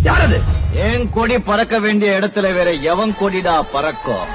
யாரது என் கொடி பறக்க வேண்டிய இடத்துல வேற எவன் கொடிடா பறக்கும்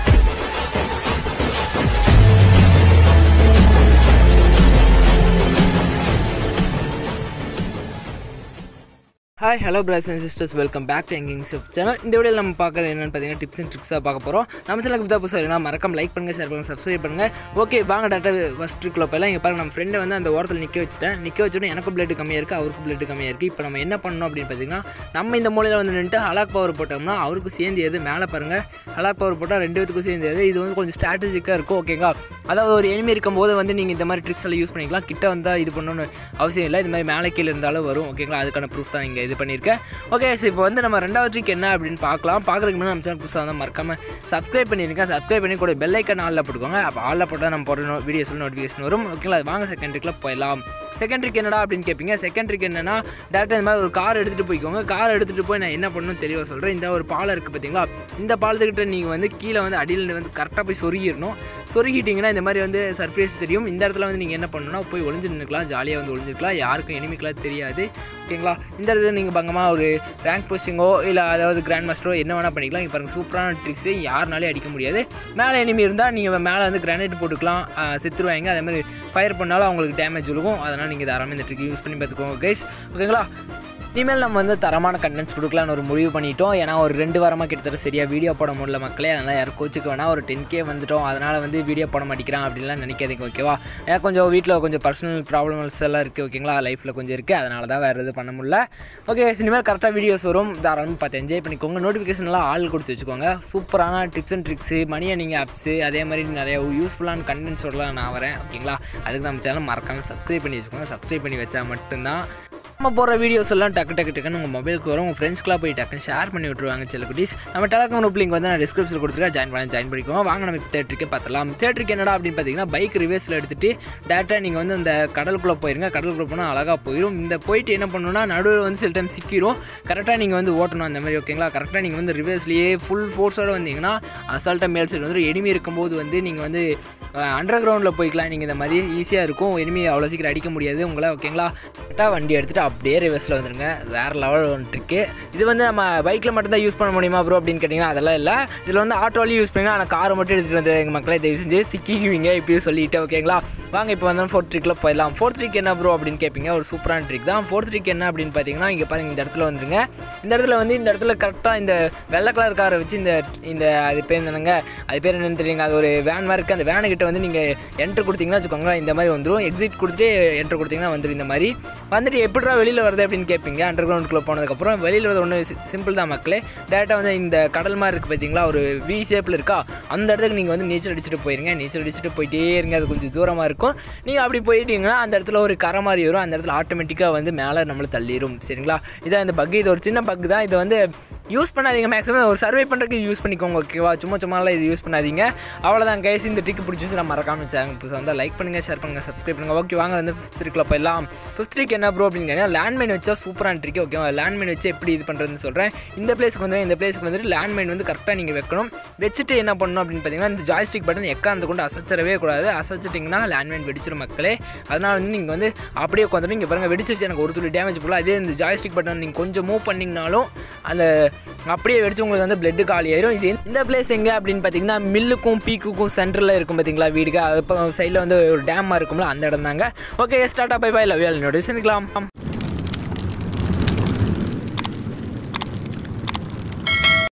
hi hello brothers and sisters welcome back to எங்கிங் சிஃப் சேனல் இந்த வீடியோவில் நம்ம பார்க்குறது என்னென்னு பார்த்தீங்கன்னா டிப்ஸ் அண்ட் ட்ரிக்ஸாக பார்க்க போகிறோம் நம்ம சேனலுக்கு புதுசாக புதுசாக வேணும் மறக்காம லைக் பண்ணுங்கள் ஷேர் பண்ணுங்கள் சப்ஸ்கிரைப் பண்ணுங்கள் ஓகே வாங்க டேட்டா ஃபஸ்ட் ட்ரிக்கில் போயலாம் இங்கே பாருங்க நம்ம ஃப்ரெண்டை வந்து அந்த ஓரத்தில் நிற்க வச்சுட்டேன் நிற்க வச்சுட்டு எனக்கும் பிளட் கம்மியாக இருக்குது அவருக்கும் பிளட் கம்மியாக இருக்குது இப்போ நம்ம என்ன பண்ணணும் அப்படின்னு பார்த்தீங்கன்னா நம்ம இந்த மூலையில் வந்து நின்றுட்டு ஹலாக் பவர் போட்டோம்னா அவருக்கு சேர்ந்து எது மேலே பாருங்கள் ஹலாக் பவர் போட்டால் ரெண்டு பேத்துக்கும் சேர்ந்து எது இது வந்து கொஞ்சம் ஸ்ட்ராட்டஜிக்காக இருக்கும் ஓகேங்களா அதாவது ஒரு எனிமி இருக்கும்போது வந்து நீங்கள் இந்த மாதிரி ட்ரிக்ஸ் எல்லாம் யூஸ் பண்ணிக்கலாம் கிட்ட வந்தால் இது பண்ணணும்னு அவசியம் இல்லை இது மாதிரி மேலே கீழே இருந்தாலும் வரும் ஓகேங்களா அதுக்கான ப்ரூஃப் தான் இங்கே இது பண்ணியிருக்கேன் ஓகே ஸோ இப்போ வந்து நம்ம ரெண்டாவது ட்ரிக் என்ன அப்படின்னு பார்க்கலாம் பார்க்குறதுக்கு முன்னாடி நம்ம சேனல் புதுசாக வந்து மறக்காமல் சப்ஸ்கிரைப் பண்ணியிருக்கேன் சப்ஸ்கிரைப் பண்ணி கூட பெல் ஐக்கன் ஆளில் போட்டுக்கோங்க அப்போ ஆளில் போட்டால் நம்ம போடுற வீடியோஸில் நோட்டிஃபிகேஷன் வரும் ஓகேங்களா வாங்க செகண்ட் ட்ரிக்கில் போயிடலாம் செகண்ட் ட்ரிக் என்னடா அப்படின்னு கேட்பீங்க செகண்ட் ட்ரிக் என்னன்னா டேரக்டாக இந்த மாதிரி ஒரு கார் எடுத்துகிட்டு போய்க்கோங்க கார் எடுத்துகிட்டு போய் நான் என்ன பண்ணணும்னு தெளிவாக சொல்கிறேன் இந்த ஒரு பாலம் இருக்குது பார்த்தீங்களா இந்த பாலத்துக்கிட்ட நீங்கள் வந்து கீழே வந்து அடியில் வந்து கரெக்டாக போய் சொருகிடணும் சொருகிட்டிங்கன்னா இந்த மாதிரி வந்து சர்ஃபேஸ் தெரியும் இந்த இடத்துல வந்து நீங்கள் என்ன பண்ணணும்னா போய் ஒளிஞ்சு நின்றுக்கலாம் ஜாலியாக வந்து ஒளிஞ்சிருக்கலாம் யாருக்கும் எனிமிக்கெலாம் தெரியாது ஓகேங்களா இந்த இடத்துல நீங்கள் பங்கமாக ஒரு ரேங்க் போஸ்டிங்கோ இல்லை அதாவது கிராண்ட் மாஸ்டரோ என்ன வேணால் பண்ணிக்கலாம் இப்போ பாருங்கள் சூப்பரான ட்ரிக்ஸு யாருனாலே அடிக்க முடியாது மேலே எனிமி இருந்தால் நீங்கள் மேலே வந்து கிரானைட் போட்டுக்கலாம் ஆஹ் செத்துருவாங்க அதே மாதிரி ஃபயர் பண்ணாலும் அவங்களுக்கு டேமேஜ் விழுகும் அதனால் நீங்கள் தாராளமாக இந்த ட்ரிக் யூஸ் பண்ணி பார்த்துக்கோங்க கைஸ் ஓகேங்களா இனிமேல் நம்ம வந்து தரமான கண்டென்ட்ஸ் கொடுக்கலான்னு ஒரு முடிவு பண்ணிட்டோம் ஏன்னா ஒரு ரெண்டு வாரமாக கிட்டத்தட்ட சரியாக வீடியோ போட முடியல மக்களே அதனால் யாரும் கோச்சுக்கு வேணால் ஒரு டென் கே வந்துட்டோம் அதனால் வந்து வீடியோ போட மாட்டேங்கிறான் அப்படின்லாம் நினைக்காதீங்க ஓகேவா ஏன்னா கொஞ்சம் வீட்டில் கொஞ்சம் பர்சனல் ப்ராப்ளம்ஸ் எல்லாம் இருக்குது ஓகேங்களா லைஃப்பில் கொஞ்சம் இருக்குது அதனால தான் வேறு எதுவும் பண்ண முடியல ஓகே இனிமேல் கரெக்டாக வீடியோஸ் வரும் தாராளமாக பார்த்து என்ஜாய் பண்ணிக்கோங்க நோட்டிஃபிகேஷன்லாம் ஆள் கொடுத்து வச்சுக்கோங்க சூப்பரான டிப்ஸ் அண்ட் ட்ரிக்ஸு மணி நீங்கள் ஆப்ஸு அதே மாதிரி நிறைய யூஸ்ஃபுல்லான கண்டென்ட்ஸோடலாம் நான் வரேன் ஓகேங்களா அதுக்கு நம்ம சேனல் மறக்காமல் சப்ஸ்கிரைப் பண்ணி வச்சுக்கோங்க சப்ஸ்கிரைப் பண்ணி வச்சா மட்டும்தான் நம்ம போகிற வீடியோஸ் எல்லாம் டக்கு டக்கு டக்குன்னு உங்கள் மொபைலுக்கு வரும் உங்கள் ஃப்ரெண்ட்ஸ்க்குலாம் போய் டக்குன்னு ஷேர் பண்ணி விட்ருவாங்க சில குட்டீஸ் நம்ம டெலகிராம் குரூப் லிங்க் வந்து நான் டிஸ்கிரிப்ஷனில் கொடுத்துருக்கேன் ஜாயின் பண்ணி ஜாயின் பண்ணிக்கோங்க வாங்க நம்ம இப்போ தேட்டருக்கு பார்த்தலாம் தேட்டருக்கு என்னடா அப்படின்னு பார்த்தீங்கன்னா பைக் ரிவேஸில் எடுத்துகிட்டு டேரெக்டாக நீங்கள் வந்து அந்த கடலுக்குள்ளே போயிருங்க கடலுக்குள்ளே போனால் அழகாக போயிடும் இந்த போயிட்டு என்ன பண்ணணும்னா நடுவில் வந்து சில டைம் சிக்கிரும் கரெக்டாக நீங்கள் வந்து ஓட்டணும் அந்த மாதிரி ஓகேங்களா கரெக்டாக நீங்கள் வந்து ரிவேஸ்லேயே ஃபுல் ஃபோர்ஸோடு வந்தீங்கன்னா அசால்ட்டாக மேல் சைடு வந்து எனிமி இருக்கும்போது வந்து நீங்கள் வந்து அண்டர் கிரவுண்டில் போய்க்கலாம் நீங்கள் இந்த மாதிரி ஈஸியாக இருக்கும் எனிமி அவ்வளோ சீக்கிரம் அடிக்க முடியாது உங்களை ஓகேங்களா கரெக்டாக வண்டி எடுத்துகிட்டு அப்படியே ரிவர்ஸில் வந்துருங்க வேறு லெவல் ஒன்று இருக்கு இது வந்து நம்ம பைக்கில் மட்டும்தான் யூஸ் பண்ண முடியுமா ப்ரோ அப்படின்னு கேட்டிங்கன்னா அதெல்லாம் இல்லை இதில் வந்து ஆட்டோலையும் யூஸ் பண்ணிங்கன்னா ஆனால் காரை மட்டும் எடுத்துகிட்டு வந்து எங்கள் மக்களை தயவு செஞ்சு சிக்கிக்குவீங்க இப்படியும் சொல்லிட்டு ஓகேங்களா வாங்க இப்போ வந்து ஃபோர்த் ட்ரிக்கில் போயிடலாம் ஃபோர்த் ட்ரிக் என்ன ப்ரோ அப்படின்னு கேட்பீங்க ஒரு சூப்பரான ட்ரிக் தான் ஃபோர்த் ட்ரிக் என்ன அப்படின்னு பார்த்தீங்கன்னா இங்கே பாருங்க இந்த இடத்துல வந்துருங்க இந்த இடத்துல வந்து இந்த இடத்துல கரெக்டாக இந்த வெள்ளை கலர் காரை வச்சு இந்த இந்த அது பேர் என்னங்க அது பேர் என்னன்னு தெரியுங்க அது ஒரு வேன் மாதிரி இருக்குது அந்த வேனுக்கிட்ட வந்து நீங்கள் என்ட்ரு கொடுத்தீங்கன்னா வச்சுக்கோங்களேன் இந்த மாதிரி வந்துடும் எக்ஸிட் கொடுத்துட்டு என்ட்ரு கொடுத்தீங்கன்னா வந்துடும் இந்த மாதிரி வந்துட்டு எப்படிடா வெளியில் வருது அப்படின்னு கேட்பீங்க அண்டர் கிரவுண்டுக்குள்ளே போனதுக்கப்புறம் வெளியில் வரது ஒன்று சிம்பிள் தான் மக்களே டேரெக்டாக வந்து இந்த கடல் மாதிரி இருக்குது பார்த்தீங்களா ஒரு வி ஷேப்பில் இருக்கா அந்த இடத்துக்கு நீங்கள் வந்து நீச்சல் அடிச்சுட்டு போயிருங்க நீச்சல் அடிச்சுட்டு போயிட்டே இருங்க அது கொஞ்சம் தூரமாக இருக்கும் நீங்கள் அப்படி போயிட்டீங்கன்னா அந்த இடத்துல ஒரு கரை மாதிரி வரும் அந்த இடத்துல ஆட்டோமேட்டிக்காக வந்து மேலே நம்மளை தள்ளிடும் சரிங்களா இதான் இந்த பக் இது ஒரு சின்ன பக் தான் இது வந்து யூஸ் பண்ணாதீங்க மேக்ஸிமம் ஒரு சர்வே பண்ணுறதுக்கு யூஸ் பண்ணிக்கோங்க ஓகேவா சும்மா சும்மாலாம் இது யூஸ் பண்ணாதீங்க அவ்வளோதான் கைஸ் இந்த ட்ரிக் பிடிச்சி நம்ம மறக்காம சேனல் புதுசாக வந்து லைக் பண்ணுங்கள் ஷேர் பண்ணுங்கள் சப்ஸ்கிரைப் பண்ணுங்கள் ஓகே வாங்க வந்து ஃபிஃப்த் ட்ரிக்கில் போயிடலாம் ஃபிஃப்த் ட்ரிக் என்ன ப்ரோ அப்படின்னு கேட்டீங்கன்னா லேண்ட்மைன் வச்சா சூப்பரான ட்ரிக் ஓகேவா லேண்ட்மைன் வச்சு எப்படி இது பண்ணுறதுன்னு சொல்கிறேன் இந்த பிளேஸ்க்கு வந்து இந்த பிளேஸ்க்கு வந்துட்டு லேண்ட்மைன் வந்து கரெக்டாக நீங்கள் வைக்கணும் வச்சுட்டு என்ன பண்ணணும் அப்படின்னு பார்த்தீங்கன்னா இந்த ஜாய்ஸ்டிக் பட்டன் எக்காந்து கொண்டு அசைச்சிடவே கூடாது அசைச்சிட்டிங்கன்னா லேண்ட்மைன் வெடிச்சிடும் மக்களே அதனால் வந்து நீங்கள் வந்து அப்படியே உட்காந்துட்டு இங்கே பாருங்கள் வெடிச்சிச்சு எனக்கு ஒரு துளி டேமேஜ் போல அதே இந்த ஜாய்ஸ்டிக் பட்டன் நீங்கள் கொஞ்சம் மூவ் பண்ணிங்கனாலும் அந்த அப்படியே வெடிச்சு உங்களுக்கு வந்து பிளட்டு காலி ஆயிரும் இது இந்த பிளேஸ் எங்கே அப்படின்னு பார்த்தீங்கன்னா மில்லுக்கும் பீக்குக்கும் சென்டரில் இருக்கும் பார்த்தீங்களா வீடுக்கு அது இப்போ சைடில் வந்து ஒரு டேமாக இருக்கும்ல அந்த இடம் தாங்க okay start bye bye love என்னோட சந்திக்கலாம்